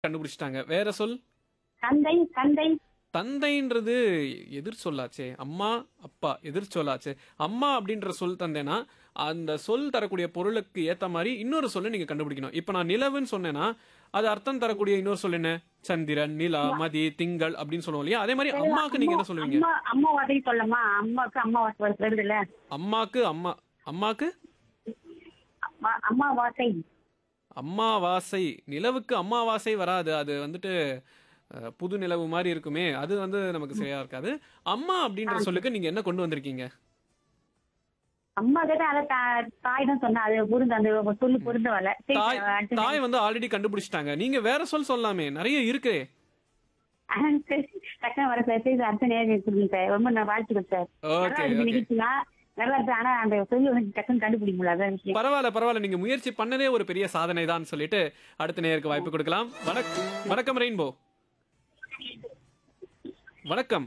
கண்டுபிடிச்சிட்டாங்க வேற சொல் தந்தை தந்தை தந்தைன்றது எதிர் சொல்லாச்சே அம்மா அப்பா எதிர் சொல்லாச்சே அம்மா அப்படின்ற சொல் தந்தேன்னா அந்த சொல் தரக்கூடிய பொருளுக்கு ஏத்த மாதிரி இன்னொரு சொல்லை நீங்க கண்டுபிடிக்கணும் இப்போ நான் நிலவுன்னு சொன்னேன்னா அது அர்த்தம் தரக்கூடிய இன்னொரு சொல் என்ன சந்திரன் நிலா மதி திங்கள் அப்படின்னு சொல்லுவோம் இல்லையா அதே மாதிரி அம்மாக்கு நீங்க என்ன சொல்லுவீங்க அம்மா அம்மா வார்த்தை சொல்லமா அம்மாக்கு அம்மா வார்த்தை வருது இல்ல அம்மாக்கு அம்மா அம்மாக்கு அம்மா அம்மா வார்த்தை அம்மாவாசை நிலவுக்கு அம்மாவாசை வராது அது வந்துட்டு அஹ், புது நிலவு மாதிரி இருக்குமே அது வந்து நமக்கு சரியா இருக்காது அம்மா அப்படின்ற சொல்லுக்கு நீங்க என்ன கொண்டு வந்திருக்கீங்க அம்மா கிட்ட அதை தா- தாய் தான் சொன்னா அது பொருந்த அந்த சொல்லு பொருந்த வரல சரி, தாய் அடுத்து தாய் வந்து ஆல்ரெடி கண்டுபிடிச்சிட்டாங்க நீங்க வேற சொல் சொல்லலாமே நிறைய இருக்கு ஆ, சரி, டக்குனு வர சார் சரி சார், அடுத்த நேரம் சொல்லுங்க சார் ரொம்ப நான் வாழ்த்துக்கிறேன் சார் ஓகே நல்லா இருக்கு ஓகே நிகழ்ச்சினா நல்லா இருக்கு ஆனா அந்த சொல்லி வந்து டக்குன்னு கண்டுபிடிக்க முடியல அதான் விஷயம் பரவாயில்ல பரவாயில்ல நீங்க முயற்சி பண்ணதே ஒரு பெரிய சாதனை தான் சொல்லிட்டு அடுத்த நேருக்கு வாய்ப்பு கொடுக்கலாம் வணக்கம் வணக்கம் ரெயின்போ வணக்கம்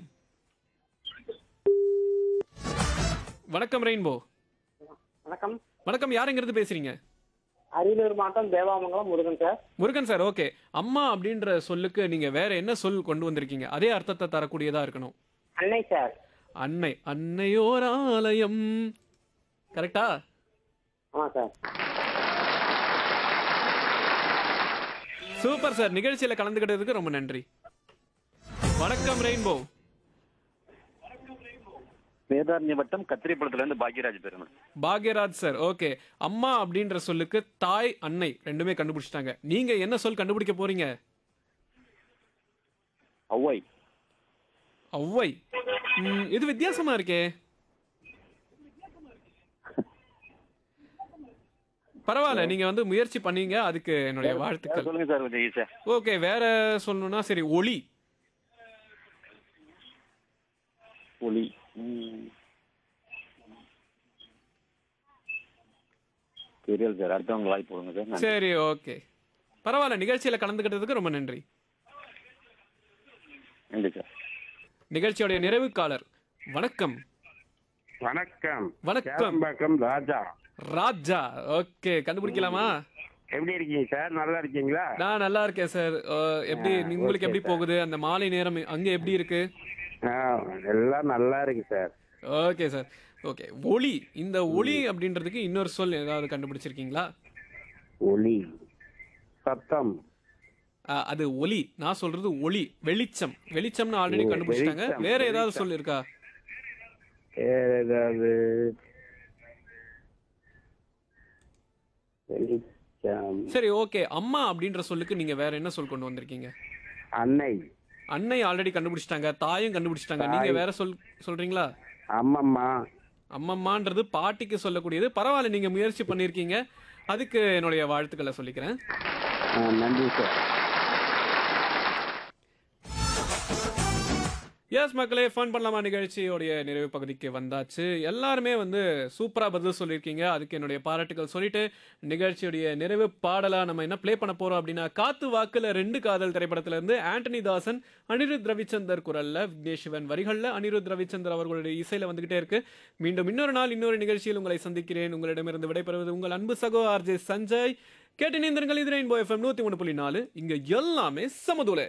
வணக்கம் ரெயின்போ வணக்கம் வணக்கம் யாருங்கிறது பேசுறீங்க அரியலூர் மாவட்டம் Devamangalam Murugan sir Murugan sir okay அம்மா அப்படின்ற சொல்லுக்கு நீங்க வேற என்ன சொல் கொண்டு வந்திருக்கீங்க அதே அர்த்தத்தை தரக்கூடியதா இருக்கணும் அன்னை சார் அன்னை அன்னையோர் ஆலயம் கரெக்டா ஆமா சார் சூப்பர் சார் நிகழ்ச்சியில கலந்துக்கிட்டதுக்கு ரொம்ப நன்றி வணக்கம் ரெயின்போ வேதாரண்ய வட்டம் கத்திரிப்படத்துல இருந்து பாக்யராஜ் பேருங்க பாக்யராஜ் சார் ஓகே அம்மா அப்படின்ற சொல்லுக்கு தாய் அன்னை ரெண்டுமே கண்டுபிடிச்சிட்டாங்க நீங்க என்ன சொல் கண்டுபிடிக்க போறீங்க ஒவ்வை ஒவ்வை ம், இது வித்தியாசமா இருக்கே பரவாயில்ல நீங்க வந்து முயற்சி பண்ணீங்க அதுக்கு என்னுடைய வாழ்த்துக்கள் சொல்லுங்க சார் கொஞ்சம் ஈஸியா ஓகே வேற சொல்லணும்னா சரி ஒளி ஒளி ம். தெரியல சார் அடுத்தவங்க வாய்ப்பு கொடுங்க சார் நன்றி. சரி ஓகே பரவாயில்ல நிகழ்ச்சியில கலந்துக்கிட்டதுக்கு ரொம்ப நன்றி நன்றி சார் நிகழ்ச்சியோடைய நிறைவு காலர் வணக்கம் வணக்கம் வணக்கம். சேலம்பாக்கம் ராஜா ராஜா ஓகே கண்டுபிடிக்கலாமா எப்படி இருக்கீங்க சார் நல்லா இருக்கீங்களா நான் நல்லா இருக்கேன் சார் அஹ், எப்படி ஆ, உங்களுக்கு okay, எப்படி sir. போகுது அந்த மாலை நேரம் அங்க எப்படி இருக்கு ஆ, எல்லாம் நல்லா இருக்கு சார் ஓகே சார் ஓகே ஒளி இந்த ஒளி அப்படின்றதுக்கு இன்னொரு சொல் ஏதாவது கண்டுபிடிச்சிருக்கீங்களா ஒளி சத்தம் அஹ், அது ஒளி நான் சொல்றது ஒளி வெளிச்சம் வெளிச்சம்னு ஆல்ரெடி ஓ, கண்டுபிடிச்சிட்டாங்க வெளிச்சம், வேற ஏதாவது வெளிச்சம். சொல் இருக்கா வேற ஏதாவது வெளிச்சம் சரி ஓகே அம்மா அப்படின்ற சொல்லுக்கு நீங்க வேற என்ன சொல் கொண்டு வந்திருக்கீங்க அன்னை அன்னை ஆல்ரெடி கண்டுபிடிச்சிட்டாங்க தாயும் கண்டுபிடிச்சிட்டாங்க நீங்க தாய். வேற சொல் சொல்றீங்களா அம்மம்மா அம்மம்மான்றது பாட்டிக்கு சொல்லக்கூடியது பரவாயில்ல நீங்க முயற்சி பண்ணிருக்கீங்க அதுக்கு என்னுடைய வாழ்த்துக்களை சொல்லிக்கிறேன் ஆ, நன்றி சார் எஸ் மக்களே ஃபன் பண்ணலாமா நிகழ்ச்சியோடைய நிறைவு பகுதிக்கு வந்தாச்சு எல்லாருமே வந்து சூப்பரா பதில் சொல்லியிருக்கீங்க அதுக்கு என்னுடைய பாராட்டுகள் சொல்லிட்டு நிகழ்ச்சியுடைய நிறைவு பாடலா நம்ம என்ன ப்ளே பண்ண போறோம் அப்படின்னா காத்து வாக்குல ரெண்டு காதல் திரைப்படத்துல இருந்து ஆண்டனி தாசன் அனிருத் ரவிச்சந்தர் குரல்ல விக்னேஷ் சிவன் வரிகள்ல அனிருத் ரவிச்சந்தர் அவர்களுடைய இசையில வந்துகிட்டே இருக்கு மீண்டும் இன்னொரு நாள் இன்னொரு நிகழ்ச்சியில் உங்களை சந்திக்கிறேன் உங்களிடமிருந்து விடைபெறுவது உங்கள் அன்பு சகோ ஆர்ஜே சஞ்சய் கேட்டு நீந்தர்கள் இது ரெயின்போ எஃப்எம் நூத்தி ஒன்று புள்ளி நாலு இங்க எல்லாமே சமதுலே